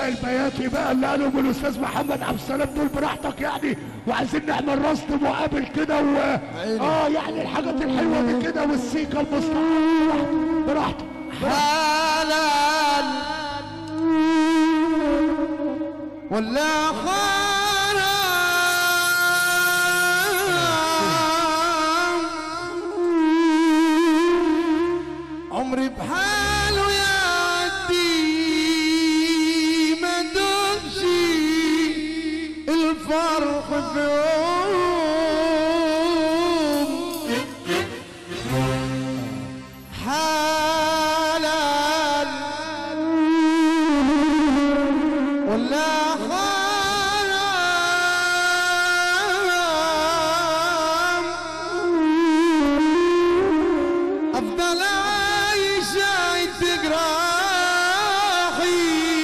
الشاي البياتي بقى اللي قالهم الاستاذ محمد عبد السلام دول براحتك يعني وعايزين نعمل رصد مقابل كده و اه يعني الحاجات الحلوه دي كده والسيكه المصطلحه براحتك حلال ولا حرام عمري بحاله يعدي ما دوبش الفرح في يوم حلال ولا حرام افضل عايش عيد جراحي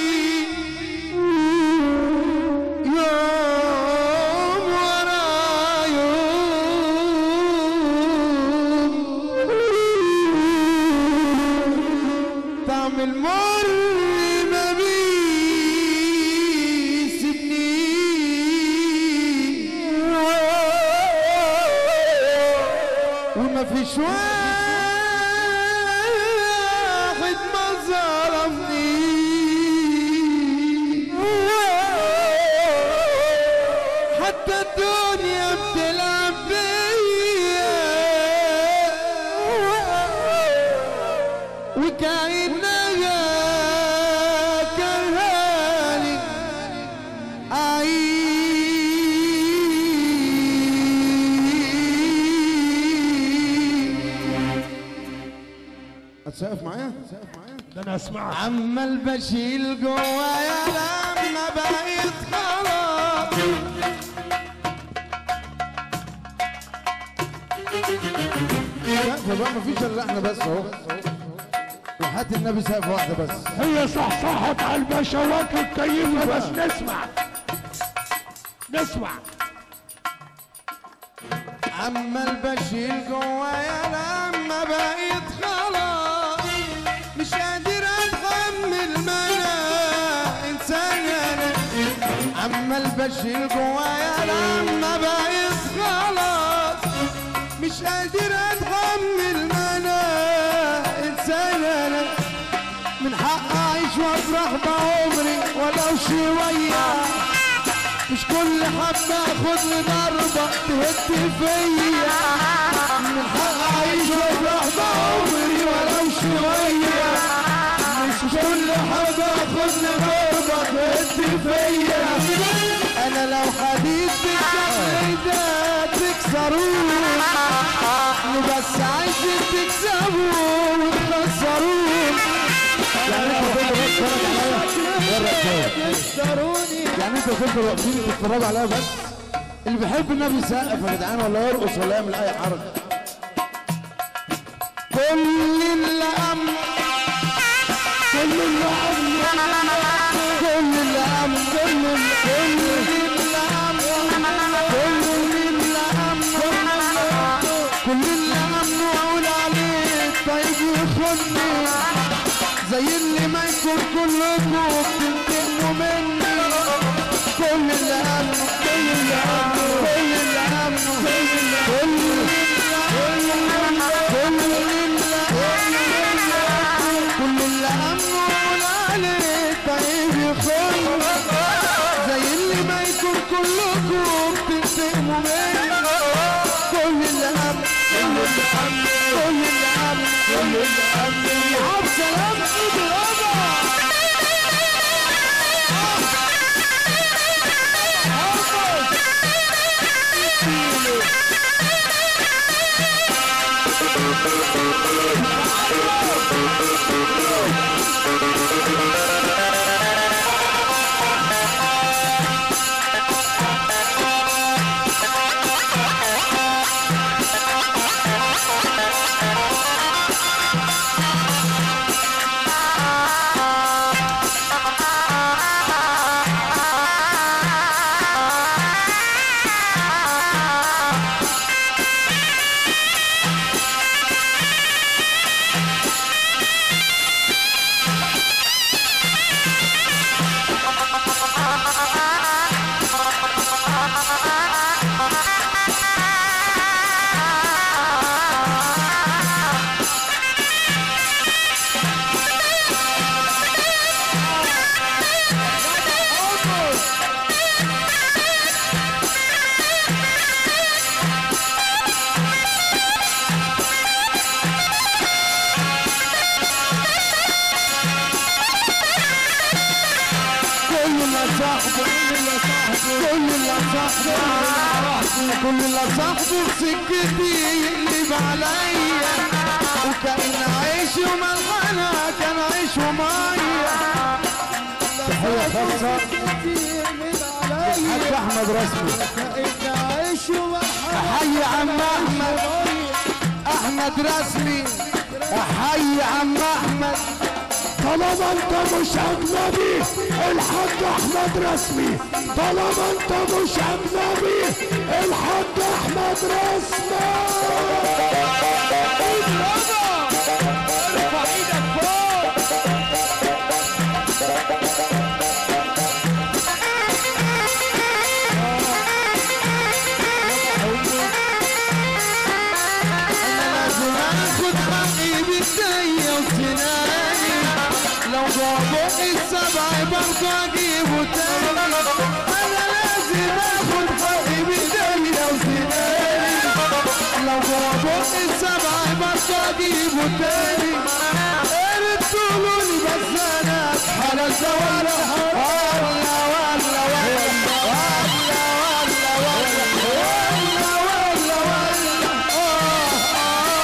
يوم ورا يوم طعم المر ما بيسيبني وما فيش واحد ما ظلمني حتى الدنيا بتلعب بيا وكأنها كرهاني أعيش هتسقف معايا؟ هتسقف معايا؟ ده انا اسمعك عمال بشيل جوايا لما بقيت خلاص سقف بقى مفيش الا احنا بس اهو وحياة النبي سقف واحدة بس هي صحصحت على البشوات والكيفة بس نسمع نسمع عمال بشيل جوايا لما بقيت خلاص مش قادر اتحمل ما انا انسان انا عمال بشيل جوايا لما بقيت خلاص مش قادر اتحمل ما انا انسان انا من حق اعيش وافرح بعمري ولو شويه مش كل حبة اخد لي ضربة تهد فيا من حق اعيش وافرح بعمري ولو شوية مش كل حبة اخد لي ضربة تهد فيا انا لو حديد بالشكل ده تكسروه بس عايز تكسبوه وتخسروه يعني انتوا كنتوا بس تتفرجوا يعني انتوا كنتوا واقفين تتفرجوا عليها بس اللي بيحب النبي يسقف يا جدعان ولا يرقص ولا يعمل اي حركه كل اللي امن كل اللي امن كل اللي امن كل اللي كل اللي امن كل اللي امن كل اللي امن واقول عليه طيب يخوني زي اللي ما يكون كلكم بتنتقموا مني كل اللي امنه كل اللي امنه كل اللي امنه كل اللي كل كل اللي امنه قول عليه طيب يخون زي اللي ما يكون كلكم بتنتقموا مني كل اللي امنه كل اللي امنه كل اللي امنه كل اللي امنه يا عبد سلام ايدي يابا اللي صاحبه كل اللي صاحبه في سكتي يقلب عليا وكان عيش وملحنة كان عيش ومية تحية خاصة الحاج احمد رسمي احيي عم احمد احمد رسمي احيي عم احمد طالما انت مش اجنبي الحاج احمد رسمي طالما انت مش اجنبي الحاج احمد رسمي ارفع ايدك فوق انا لازم اخد حقي بايديا وسناني لو جوا بقي السبع برضه اجيبه تاني انا لازم اخد حقي بايديا وسناني لو جوا بقي السبع برضه اجيبه تاني ارتولوني بس انا على الزوالة ولا ولا ولا ولا ولا ولا ولا ولا ولا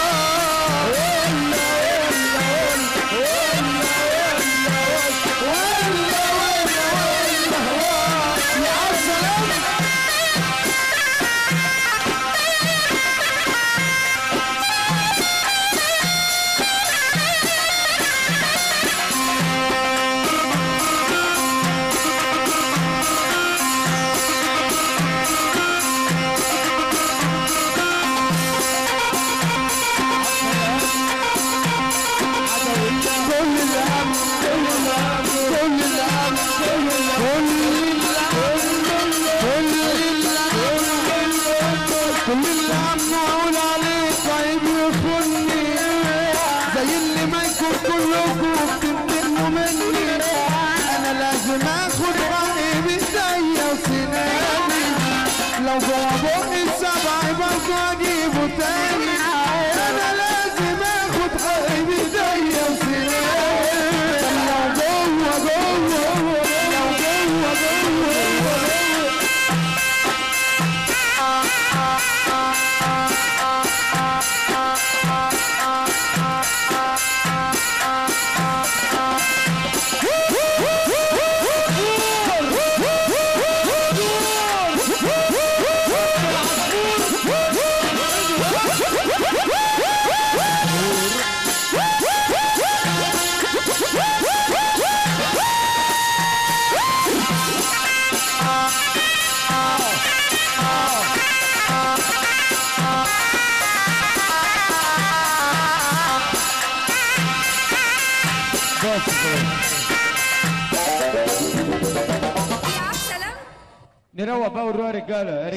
كل الهم كل الهم كل الهم كل الهم كل الهم كل الهم معقول عليه طيب يخوني زي اللي ما يكون كلكم بتنتقموا مني انا لازم اخد حقي بايديا وسناني لو جوا بقي السبع برضه اجيبه تاني انا لازم اخد حقي بايديا وسناني لو جوا جوا لو جوا جوا يا عبد السلام نروق بقى ونروق يا رجاله